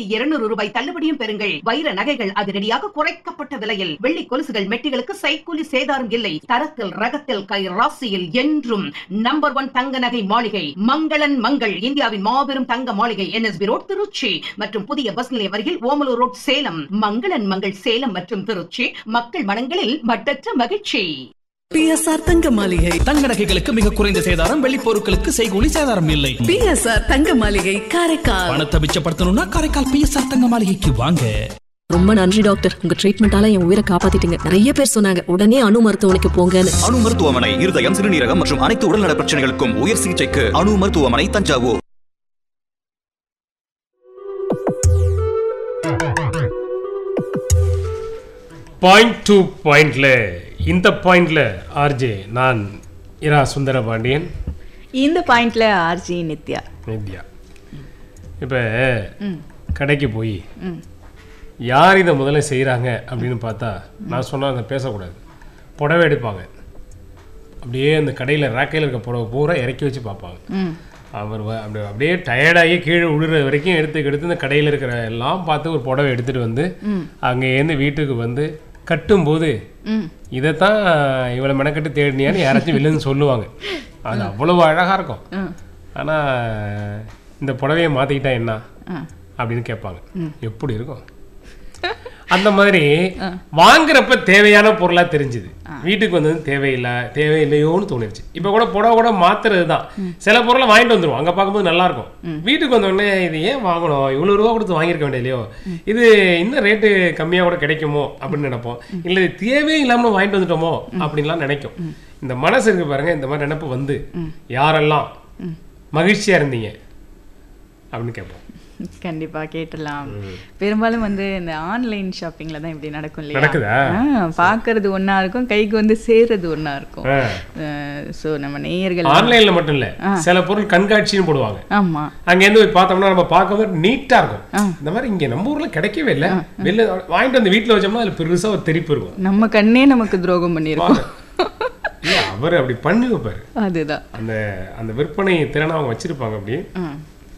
ஆயிரத்தி இருநூறு ரூபாய் தள்ளுபடியும் பெறுங்கள் வைர நகைகள் அதிரடியாக குறைக்கப்பட்ட விலையில் வெள்ளி கொலுசுகள் மெட்டிகளுக்கு சைக்கூலி சேதாரம் இல்லை தரத்தில் ரகத்தில் கை ராசியில் என்றும் நம்பர் ஒன் தங்க நகை மாளிகை மங்களன் மங்கள் இந்தியாவின் மாபெரும் தங்க மாளிகை என்எஸ்பி ரோட் திருச்சி மற்றும் புதிய பஸ் நிலையம் அருகில் ஓமலூர் ரோட் சேலம் மங்களன் மங்கள் சேலம் மற்றும் திருச்சி மக்கள் மனங்களில் மட்டற்ற மகிழ்ச்சி பிஎஸ்ஆர் தங்க மாளிகை தங்க நகைகளுக்கு மிக குறைந்த சேதாரம் வெள்ளி பொருட்களுக்கு செய்கூலி சேதாரம் இல்லை பிஎஸ்ஆர் தங்க மாளிகை காரைக்கால் பணத்தை மிச்சப்படுத்தணும்னா காரைக்கால் பிஎஸ்ஆர் தங்க மாளிகைக்கு வாங்க ரொம்ப நன்றி டாக்டர் உங்க ட்ரீட்மெண்டால என் உயிரை காப்பாத்திட்டீங்க நிறைய பேர் சொன்னாங்க உடனே அணு மருத்துவமனைக்கு போங்கன்னு அணு மருத்துவமனை இருதயம் சிறுநீரகம் மற்றும் அனைத்து உடல்நல பிரச்சனைகளுக்கும் உயர் சிகிச்சைக்கு அணு மருத்துவமனை தஞ்சாவூர் பாயிண்ட் டூ பாயிண்ட்ல இந்த பாயிண்ட்ல ஆர்ஜே நான் இரா சுந்தரபாண்டியன் இந்த பாயிண்ட்ல ஆர்ஜி நித்யா நித்யா இப்போ கடைக்கு போய் யார் இதை முதல்ல செய்கிறாங்க அப்படின்னு பார்த்தா நான் சொன்னால் அதை பேசக்கூடாது புடவை எடுப்பாங்க அப்படியே அந்த கடையில் ராக்கையில் இருக்க புடவை பூரா இறக்கி வச்சு பார்ப்பாங்க அவர் வ- அப்படி அப்படியே டயர்டாகி கீழே விழுற வரைக்கும் எடுத்து எடுத்து இந்த கடையில் இருக்கிற எல்லாம் பார்த்து ஒரு புடவை எடுத்துகிட்டு வந்து அங்கேருந்து வீட்டுக்கு வந்து கட்டும்போது இதைத்தான் இவளை மெனக்கட்டு தேடினியான்னு யாராச்சும் வில்லுன்னு சொல்லுவாங்க அது அவ்வளவு அழகாக இருக்கும் ஆனால் இந்த புடவையை மாற்றிக்கிட்டா என்ன அப்படின்னு கேட்பாங்க எப்படி இருக்கும் அந்த மாதிரி வாங்குறப்ப தேவையான பொருளா தெரிஞ்சுது வீட்டுக்கு வந்தது தேவையில்லை தேவையில்லையோன்னு தோணிருச்சு இப்ப கூட புடவை கூட மாத்துறது தான் சில பொருளை வாங்கிட்டு வந்துருவோம் அங்க பார்க்கும்போது நல்லா இருக்கும் வீட்டுக்கு வந்த உடனே இது ஏன் வாங்கணும் இவ்வளவு ரூபா கொடுத்து வாங்கியிருக்க வேண்டியலையோ இது இன்னும் ரேட்டு கம்மியா கூட கிடைக்குமோ அப்படின்னு நினைப்போம் இல்ல இது தேவையே இல்லாம வாங்கிட்டு வந்துட்டோமோ அப்படின்லாம் நினைக்கும் இந்த மனசு இருக்கு பாருங்க இந்த மாதிரி நினைப்பு வந்து யாரெல்லாம் மகிழ்ச்சியா இருந்தீங்க அப்படின்னு கேட்போம் கண்டிப்பா கேட்டலாம் பெரும்பாலும் வந்து இந்த ஆன்லைன் ஷாப்பிங்ல தான் இப்படி நடக்கும் இல்லையா நடக்குதா? ஆ, பார்க்கறது ஒண்ணா இருக்கும் கைக்கு வந்து சேர்றது ஒண்ணா இருக்கும் ஆ. சோ நம்ம நேயர்கள் ஆன்லைன்ல மட்டும் இல்ல சில பொருள் கண்காட்சின்னு போடுவாங்க ஆமா அங்கேருந்து போய் பார்த்தோம்னா நம்ம பார்க்கும்போது நீட்டா இருக்கும் இந்த மாதிரி இங்க நம்ம ஊர்ல கிடைக்கவே இல்லை வெளில வாங்கிட்டு வந்து வீட்டுல வச்சோம்னா அதுல பெருசா ஒரு தெரிப்பு இருக்கும் நம்ம கண்ணே நமக்கு துரோகம் பண்ணியிருக்கோம் இல்ல அவர் அப்படி பண்ணி வைப்பாரு அதுதான் அந்த அந்த விற்பனை திறனை அவங்க வச்சிருப்பாங்க அப்படி ம்.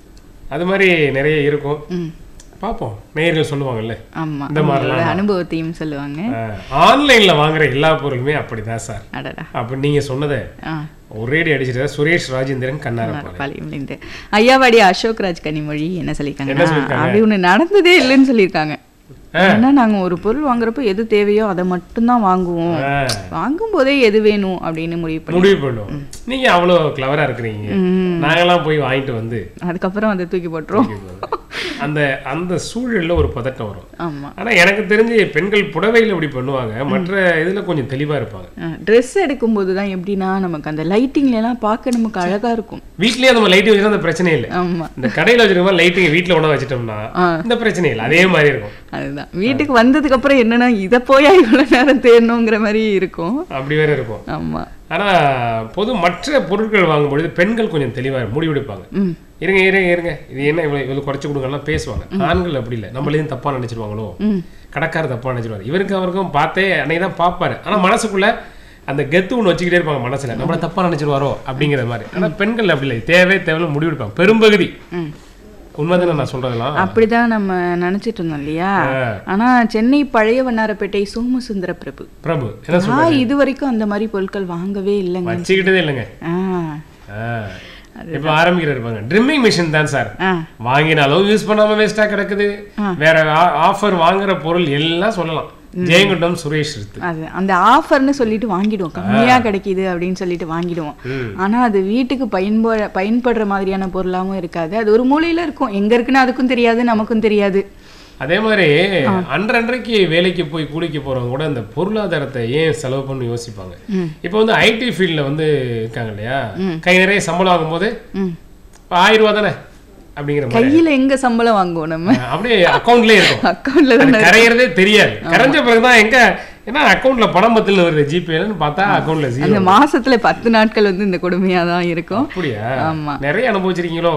அது மாதிரி நிறைய இருக்கும் பார்ப்போம் நேயர்கள் சொல்லுவாங்கல்ல ஆமா இந்த மாதிரிலாம் அவங்களோட அனுபவத்தையும் சொல்லுவாங்க ஆன்லைன்ல வாங்குற எல்லா பொருளுமே அப்படிதான் சார் அடடா அப்ப நீங்க சொன்னதை ஆ ஒரேடி அடிச்சிட்டு சுரேஷ் ராஜேந்திரன் கண்ணாரப்பாளையம் பாளையம்லேருந்து ஐயாவாடி அசோக் ராஜ் கனிமொழி என்ன சொல்லியிருக்காங்க என்ன சொல்லியிருக்காங்க? அப்படி ஒண்ணு நடந்ததே இல்லைன்னு சொல்லியிருக்காங்க ஏன்னா நாங்க ஒரு பொருள் வாங்குறப்ப எது தேவையோ அதை மட்டும்தான் வாங்குவோம் ஆ. வாங்கும் போதே எது வேணும் அப்படின்னு முடிவு பண்ணி முடிவு பண்ணுவோம் நீங்க அவ்வளவு கிளவரா இருக்கிறீங்க நாங்கெல்லாம் போய் வாங்கிட்டு வந்து அதுக்கப்புறம் அதை தூக்கி போட்டுரும் அந்த அந்த சூழல்ல ஒரு பதட்டம் வரும் ஆமா ஆனா எனக்கு தெரிஞ்சு பெண்கள் புடவையில இப்படி பண்ணுவாங்க மற்ற இதுல கொஞ்சம் தெளிவா இருப்பாங்க ட்ரெஸ் எடுக்கும்போது தான் எப்படின்னா நமக்கு அந்த லைட்டிங்ல எல்லாம் பார்க்க நமக்கு அழகா இருக்கும் வீட்லயே நம்ம லைட் வச்சுட்டா அந்த பிரச்சனை இல்லை ஆமா இந்த கடையில வச்சிருக்க லைட்டிங் வீட்ல ஒண்ணா வச்சிட்டோம்னா இந்த பிரச்சனை இல்லை அதே மாதிரி இருக்கும் அதுதான் வீட்டுக்கு வந்ததுக்கு அப்புறம் என்னன்னா இத போயா இவ்வளவு நேரம் தேடணுங்கிற மாதிரி இருக்கும் அப்படி வேற இருக்கும் ஆமா ஆனா பொது மற்ற பொருட்கள் வாங்கும்பொழுது பெண்கள் கொஞ்சம் தெளிவா முடிவெடுப்பாங்க இருங்க இருங்க இருங்க இது என்ன இவ்வளவு இவ்வளவு குறைச்சு கொடுங்கலாம் பேசுவாங்க ஆண்கள் அப்படி இல்லை நம்மளையும் தப்பா நினைச்சிருவாங்களோ கடைக்காரர் தப்பா நினைச்சிருவாரு இவருக்கு அவருக்கும் பார்த்தே அன்னைக்கு தான் பார்ப்பாரு ஆனா மனசுக்குள்ள அந்த கெத்து ஒன்று வச்சுக்கிட்டே இருப்பாங்க மனசுல நம்மள தப்பா நினைச்சிருவாரோ அப்படிங்கிற மாதிரி ஆனா பெண்கள் அப்படி இல்லை தேவை தேவையில்ல முடிவெடுப்பாங்க பெரும்பகுதி உண்மைதானே நான் சொல்றதெல்லாம் அப்படிதான் நம்ம நினைச்சிட்டு இருந்தோம் இல்லையா ஆனா சென்னை பழைய வண்ணாரப்பேட்டை சோமசுந்தர பிரபு பிரபு என்ன சொல்ற நான் இது வரைக்கும் அந்த மாதிரி பொருட்கள் வாங்கவே இல்லைங்க வச்சுக்கிட்டதே இல்லைங்க ஆ, ஆ. இப்ப ஆரம்பிக்கிற இருப்பாங்க ட்ரிம்மிங் மிஷின் தான் சார் ஆ. வாங்கினாலும் யூஸ் பண்ணாம வேஸ்டா கிடக்குது வேற ஆஃபர் வாங்குற பொருள் எல்லாம் சொல்லலாம் ஜெயங்கொண்டம் சுரேஷ் இருக்கு அது அந்த ஆஃபர்னு சொல்லிட்டு வாங்கிடுவோம் கம்மியா கிடைக்குது அப்படின்னு சொல்லிட்டு வாங்கிடுவோம் ஆனா அது வீட்டுக்கு பயன்பட பயன்படுற மாதிரியான பொருளாவும் இருக்காது அது ஒரு மூலையில இருக்கும் எங்க இருக்குன்னு அதுக்கும் தெரியாது நமக்கும் தெரியாது அதே மாதிரி அன்றன்றைக்கு வேலைக்கு போய் கூலிக்கு போறவங்க கூட இந்த பொருளாதாரத்தை ஏன் செலவு பண்ணி யோசிப்பாங்க இப்போ வந்து ஐடி ஃபீல்ட்ல வந்து இருக்காங்க இல்லையா கை நிறைய சம்பளம் வாங்கும்போது இப்ப ஆயிரம் ரூபா தானே அப்படிங்கிற மாதிரி கையில எங்க சம்பளம் வாங்குவோம் நம்ம அப்படியே அக்கௌண்ட்லயே இருக்கும் அக்கௌண்ட்ல அது தான் கரையிறதே தெரியாது கரைஞ்ச பிறகுதான் எங்க ஏன்னா அக்கௌண்ட்ல பணம் பத்துல வருது ஜிபேலன்னு பார்த்தா அக்கௌண்ட்ல அந்த ஜீரோ மாசத்துல பத்து நாட்கள் வந்து இந்த கொடுமையா தான் இருக்கும் அப்படியா ஆமா. நிறைய அனுபவிச்சிருக்கீங்களோ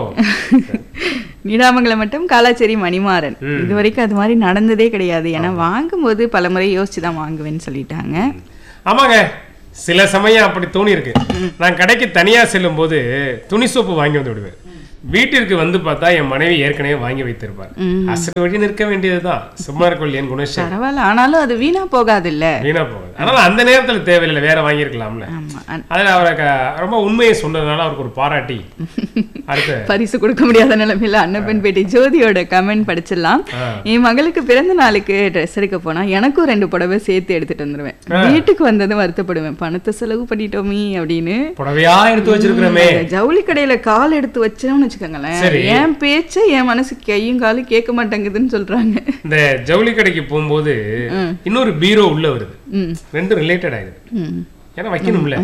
நீடாமங்கலம் மட்டும் காலாச்சேரி மணிமாறன் இது வரைக்கும் அது மாதிரி நடந்ததே கிடையாது ஏன்னா வாங்கும்போது பல முறை யோசிச்சு தான் வாங்குவேன்னு சொல்லிட்டாங்க ஆமாங்க சில சமயம் அப்படி தோணி இருக்கு நான் கடைக்கு தனியா செல்லும் போது துணி சோப்பு வாங்கி வந்து விடுவேன் வீட்டிற்கு வந்து பார்த்தா என் மனைவி ஏற்கனவே வாங்கி வைத்திருப்பார் அசல் வழி நிற்க வேண்டியதுதான் சும்மா இருக்கொள் என் குணசேகர் பரவாயில்ல ஆனாலும் அது வீணா போகாது இல்ல வீணா போகுது அதனால அந்த நேரத்துல தேவையில்லை வேற வாங்கியிருக்கலாம்ல ஆமா அ- அதுல அவருக்கு ரொம்ப உண்மையை சொன்னதுனால அவருக்கு ஒரு பாராட்டி அடுத்து பரிசு கொடுக்க முடியாத நிலைமையில அன்னப்பன் பேட்டி ஜோதியோட கமெண்ட் படிச்சிடலாம் ஆ. என் மகளுக்கு பிறந்த நாளுக்கு ட்ரெஸ் எடுக்க போனா எனக்கும் ரெண்டு புடவை சேர்த்து எடுத்துட்டு வந்துருவேன் வீட்டுக்கு வந்ததும் வருத்தப்படுவேன் பணத்தை செலவு பண்ணிட்டோமே அப்படின்னு புடவையா எடுத்து வச்சிருக்கிறோமே இந்த ஜவுளி கடையில கால் எடுத்து வச்சோம்னு வச்சுக்கோங்களேன் சரி. என் பேச்ச என் மனசு கையும் காலும் கேட்க மாட்டேங்குதுன்னு சொல்றாங்க இந்த ஜவுளி கடைக்கு போகும்போது இன்னொரு பீரோ உள்ள வருது ம். ரெண்டும் ரிலேட்டட் ஆயிடுது ம். ஏன்னா வைக்கணும்ல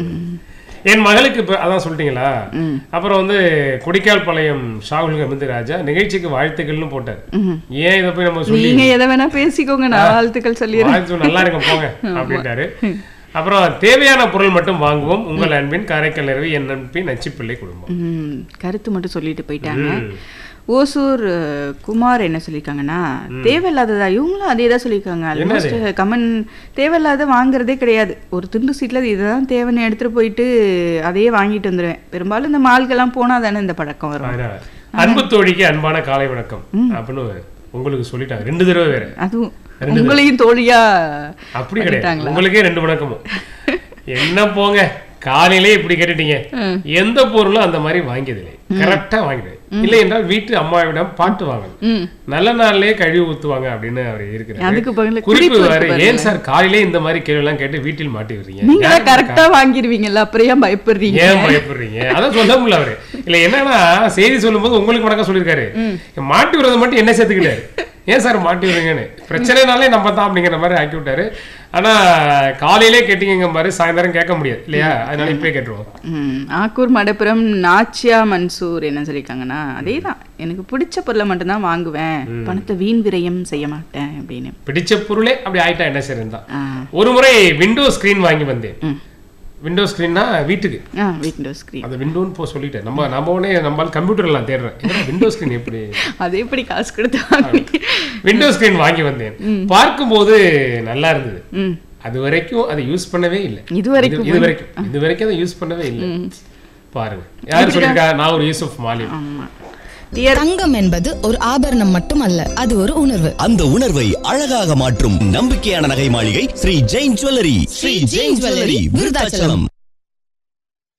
என் மகளுக்கு இப்ப அதான் சொல்லிட்டீங்களா அப்புறம் வந்து கொடிக்கால் பாளையம் ஷாகுல் கமிந்து ராஜா நிகழ்ச்சிக்கு வாழ்த்துக்கள்னு போட்டார் ஏன் இதை போய் நம்ம சொல்லி நீங்க எதை வேணா பேசிக்கோங்க நான் வாழ்த்துக்கள் சொல்லிடுறேன் வாழ்த்து நல்லா இருக்க போங்க அப்படின்ட்டாரு அப்புறம் தேவையான பொருள் மட்டும் வாங்குவோம் உங்கள் அன்பின் காரைக்கால் நிறவி என் அன்பின் நச்சிப்பிள்ளை குடும்பம் ம், கருத்து மட்டும் சொல்லிட்டு போயிட்டாங்க ஓசூர் அஹ், குமார் என்ன சொல்லியிருக்காங்கன்னா தேவையில்லாததா இவங்களும் அதே தான் சொல்லியிருக்காங்க ஆல்மோஸ்ட் கமன் தேவையில்லாத வாங்குறதே கிடையாது ஒரு துண்டு சீட்டில் இதுதான் தேவைன்னு எடுத்துட்டு போயிட்டு அதையே வாங்கிட்டு வந்துடுவேன் பெரும்பாலும் இந்த மால்கெல்லாம் போனா தானே இந்த பழக்கம் வரும் அதனால, அன்பு தோழிக்கு அன்பான காலை வணக்கம் அப்படின்னு உங்களுக்கு சொல்லிட்டாங்க ரெண்டு தடவை வேற அதுவும் உங்களையும் தோழியா அப்படி கிடையாது பண்ணிட்டாங்களா? உங்களுக்கே ரெண்டு வணக்கமும் என்ன போங்க காலையிலே இப்படி கேட்டுட்டீங்க எந்த பொருளும் அந்த மாதிரி வாங்கியதில்லை கரெக்டா வாங்கிடுவேன் இல்லை என்றால் வீட்டு அம்மாவிடம் பாட்டு வாங்கணும் ம் நல்ல நாள்லயே கழுவி ஊத்துவாங்க அப்படின்னு அவர் அதுக்கு பதிலா இருக்கிறாரு குறிப்பு குறிப்பு வேற இருக்கு ஏன் சார் காலையிலே இந்த மாதிரி கேள்வி எல்லாம் கேட்டு வீட்டில் மாட்டி விடுறீங்க நீங்க ஏன் கரெக்டா வாங்கிருவீங்கல்ல அப்புறம் ஏன் பயப்படுறீங்க ஏன் பயப்படுறீங்க அதான் சொல்ல முடியல அவரு இல்ல என்னன்னா செய்தி சொல்லும்போது உங்களுக்கு வணக்கம் சொல்லியிருக்காரு மாட்டி விடுறது மட்டும் என்ன சேர்த்துக்கிட்டாரு ஏன் சார் மாட்டி விடுறீங்கன்னு பிரச்சனைனாலே நம்ம தான் அப்படிங்கிற மாதிரி ஆக்கி விட்டாரு ஆனா காலையிலே கேட்டீங்க மாதிரி சாயந்தரம் கேட்க முடியாது இல்லையா அதனால இப்பயே கேட்டுருவோம் ம், ஆக்கூர் மடப்புரம் நாச்சியா மன்சூர் என்ன சொல்லியிருக்காங்கன்னா அதேதான் எனக்கு பிடிச்ச பொருளை மட்டும்தான் வாங்குவேன் பணத்தை வீண் விரயம் செய்ய மாட்டேன் அப்படின்னு பிடிச்ச பொருளே அப்படி ஆயிட்டா என்ன செய்யறது தான் ஆ. ஒரு முறை விண்டோ ஸ்கிரீன் வாங்கி வந்தேன் விண்டோ ஸ்கிரீன்னா வீட்டுக்கு ஆ விண்டோ ஸ்க்ரீன் அந்த விண்டோன்னு போ சொல்லிட்டேன் நம்ம நம்ம உடனே நம்ம கம்ப்யூட்டர்லாம் தேடுறேன் விண்டோ ஸ்கிரீன் எப்படி அது எப்படி காசு கொடுத்து வாங்குவீங்க? விண்டோ ஸ்கிரீன் வாங்கி வந்தேன் பார்க்கும்போது நல்லா இருந்தது ம் அது வரைக்கும் அதை யூஸ் பண்ணவே இல்லை இது வரைக்கும் இது வரைக்கும் இது வரைக்கும் அதை யூஸ் பண்ணவே இல்லை பாருங்க யார் சொல்லிருக்கா நான் ஒரு யூசுப் மாலிம் ஆமா தங்கம் என்பது ஒரு ஆபரணம் மட்டுமல்ல அது ஒரு உணர்வு அந்த உணர்வை அழகாக மாற்றும் நம்பிக்கையான நகை மாளிகை ஸ்ரீ ஜெயின் ஜுவல்லரி ஸ்ரீ ஜெயின் ஜுவல்லரி விருதாச்சலம்